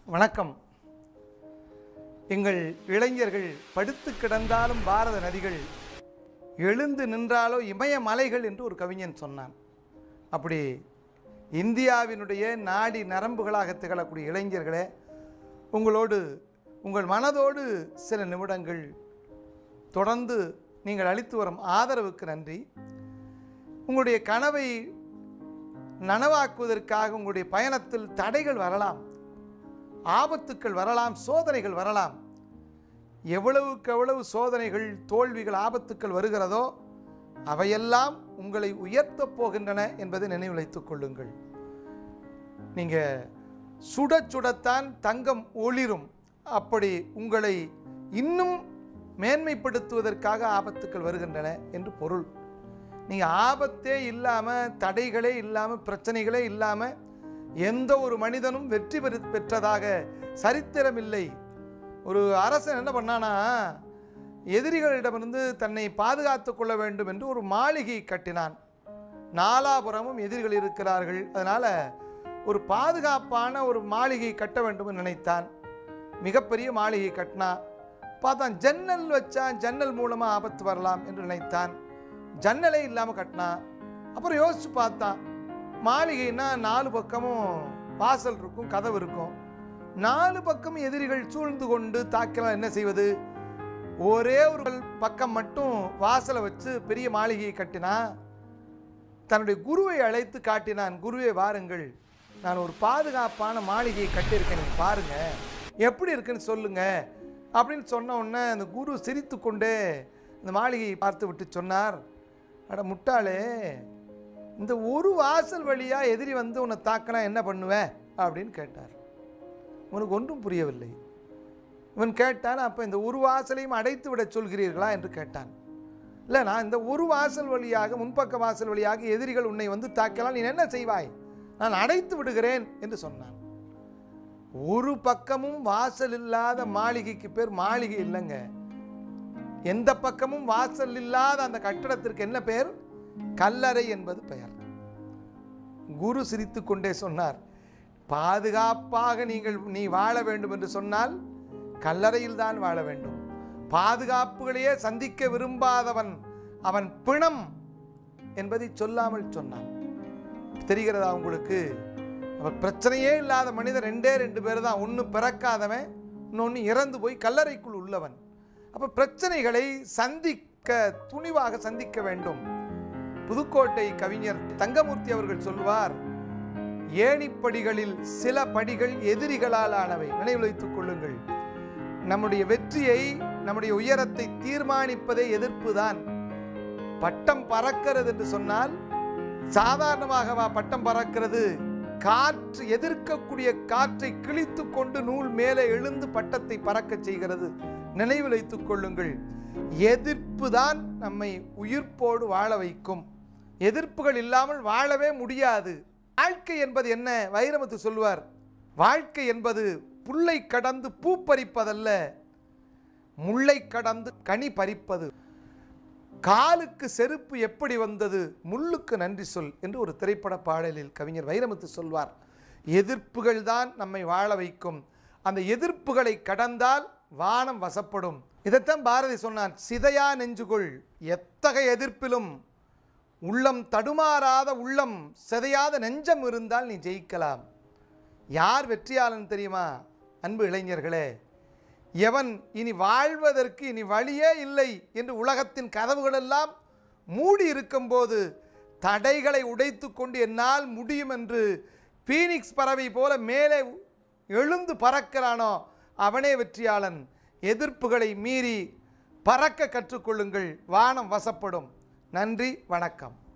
வணக்கம் எங்கள் இளைஞர்கள் படுத்து கிடந்தாலும் பாரத நதிகள் எழுந்து நின்றாலோ இமய மலைகள் என்று ஒரு கவிஞன் சொன்னான் அப்படி இந்தியாவினுடைய நாடி நரம்புகளாக திகழக்கூடிய இளைஞர்களே உங்களோடு உங்கள் மனதோடு சில நிமிடங்கள் தொடர்ந்து நீங்கள் அளித்து வரும் ஆதரவுக்கு நன்றி உங்களுடைய கனவை நனவாக்குவதற்காக உங்களுடைய பயணத்தில் தடைகள் வரலாம் ஆபத்துக்கள் வரலாம் சோதனைகள் வரலாம் எவ்வளவுக்கு எவ்வளவு சோதனைகள் தோல்விகள் ஆபத்துக்கள் வருகிறதோ அவையெல்லாம் உங்களை உயர்த்தப் போகின்றன என்பதை நினைவில் வைத்துக் கொள்ளுங்கள் நீங்கள் சுட சுடத்தான் தங்கம் ஒளிரும் அப்படி உங்களை இன்னும் மேன்மைப்படுத்துவதற்காக ஆபத்துக்கள் வருகின்றன என்று பொருள் நீங்கள் ஆபத்தே இல்லாமல் தடைகளே இல்லாமல் பிரச்சனைகளே இல்லாமல் எந்த ஒரு மனிதனும் வெற்றி பெறு பெற்றதாக சரித்திரம் இல்லை ஒரு அரசன் என்ன பண்ணானா எதிரிகளிடமிருந்து தன்னை பாதுகாத்து கொள்ள வேண்டும் என்று ஒரு மாளிகை கட்டினான் நாலாபுரமும் எதிரிகள் இருக்கிறார்கள் அதனால் ஒரு பாதுகாப்பான ஒரு மாளிகை கட்ட வேண்டும் என்று நினைத்தான் மிகப்பெரிய மாளிகை கட்டினான் பார்த்தான் ஜன்னல் வச்சான் ஜன்னல் மூலமாக ஆபத்து வரலாம் என்று நினைத்தான் ஜன்னலே இல்லாமல் கட்டினான் அப்புறம் யோசிச்சு பார்த்தான் மாளிகைன்னா நாலு பக்கமும் வாசல் இருக்கும் கதவு இருக்கும் நாலு பக்கம் எதிரிகள் சூழ்ந்து கொண்டு தாக்கலாம் என்ன செய்வது ஒரே ஒரு பக்கம் மட்டும் வாசலை வச்சு பெரிய மாளிகையை கட்டினா தன்னுடைய குருவை அழைத்து காட்டினான் குருவே வாருங்கள் நான் ஒரு பாதுகாப்பான மாளிகையை கட்டியிருக்கேன் நீங்க பாருங்க எப்படி இருக்குன்னு சொல்லுங்க அப்படின்னு சொன்ன உடனே அந்த குரு சிரித்து கொண்டே இந்த மாளிகையை பார்த்து விட்டு சொன்னார் அட முட்டாளே இந்த ஒரு வாசல் வழியா எதிரி வந்து உன்னை தாக்கினா என்ன பண்ணுவேன் அப்படின்னு கேட்டார் உனக்கு ஒன்றும் புரியவில்லை இவன் கேட்டான் அப்போ இந்த ஒரு வாசலையும் அடைத்து விட சொல்கிறீர்களா என்று கேட்டான் இல்லை நான் இந்த ஒரு வாசல் வழியாக முன்பக்க வாசல் வழியாக எதிரிகள் உன்னை வந்து தாக்கலாம் நீ என்ன செய்வாய் நான் அடைத்து விடுகிறேன் என்று சொன்னான் ஒரு பக்கமும் வாசல் இல்லாத மாளிகைக்கு பேர் மாளிகை இல்லைங்க எந்த பக்கமும் வாசல் இல்லாத அந்த கட்டடத்திற்கு என்ன பெயர் கல்லறை என்பது பெயர் குரு சிரித்து கொண்டே சொன்னார் பாதுகாப்பாக நீங்கள் நீ வாழ வேண்டும் என்று சொன்னால் கல்லறையில் தான் வாழ வேண்டும் பாதுகாப்புகளையே சந்திக்க விரும்பாதவன் அவன் பிணம் என்பதை சொல்லாமல் சொன்னான் தெரிகிறதா உங்களுக்கு அவன் பிரச்சனையே இல்லாத மனிதன் ரெண்டே ரெண்டு பேர் தான் ஒன்று பிறக்காதவன் இன்னொன்று இறந்து போய் கல்லறைக்குள் உள்ளவன் அப்போ பிரச்சனைகளை சந்திக்க துணிவாக சந்திக்க வேண்டும் புதுக்கோட்டை கவிஞர் தங்கமூர்த்தி அவர்கள் சொல்வார் ஏணிப்படிகளில் சில படிகள் எதிரிகளால் ஆனவை நினைவில் வைத்துக் கொள்ளுங்கள் நம்முடைய வெற்றியை நம்முடைய உயரத்தை தீர்மானிப்பதே எதிர்ப்பு தான் பட்டம் பறக்கிறது என்று சொன்னால் சாதாரணமாகவா பட்டம் பறக்கிறது காற்று எதிர்க்கக்கூடிய காற்றை கிழித்து கொண்டு நூல் மேலே எழுந்து பட்டத்தை பறக்கச் செய்கிறது நினைவில் வைத்துக் கொள்ளுங்கள் எதிர்ப்பு தான் நம்மை உயிர்ப்போடு வாழ வைக்கும் எதிர்ப்புகள் இல்லாமல் வாழவே முடியாது வாழ்க்கை என்பது என்ன வைரமுத்து சொல்வார் வாழ்க்கை என்பது புல்லை கடந்து பூ பறிப்பதல்ல முல்லை கடந்து கனி பறிப்பது காலுக்கு செருப்பு எப்படி வந்தது முள்ளுக்கு நன்றி சொல் என்று ஒரு திரைப்பட பாடலில் கவிஞர் வைரமுத்து சொல்வார் எதிர்ப்புகள் தான் நம்மை வாழ வைக்கும் அந்த எதிர்ப்புகளை கடந்தால் வானம் வசப்படும் இதைத்தான் பாரதி சொன்னான் சிதையா நெஞ்சுகொள் எத்தகைய எதிர்ப்பிலும் உள்ளம் தடுமாறாத உள்ளம் சிதையாத நெஞ்சம் இருந்தால் நீ ஜெயிக்கலாம் யார் வெற்றியாளன் தெரியுமா அன்பு இளைஞர்களே எவன் இனி வாழ்வதற்கு இனி வழியே இல்லை என்று உலகத்தின் கதவுகளெல்லாம் மூடி இருக்கும்போது தடைகளை உடைத்து கொண்டு என்னால் முடியும் என்று பீனிக்ஸ் பறவை போல மேலே எழுந்து பறக்கிறானோ அவனே வெற்றியாளன் எதிர்ப்புகளை மீறி பறக்க கற்றுக்கொள்ளுங்கள் வானம் வசப்படும் நன்றி வணக்கம்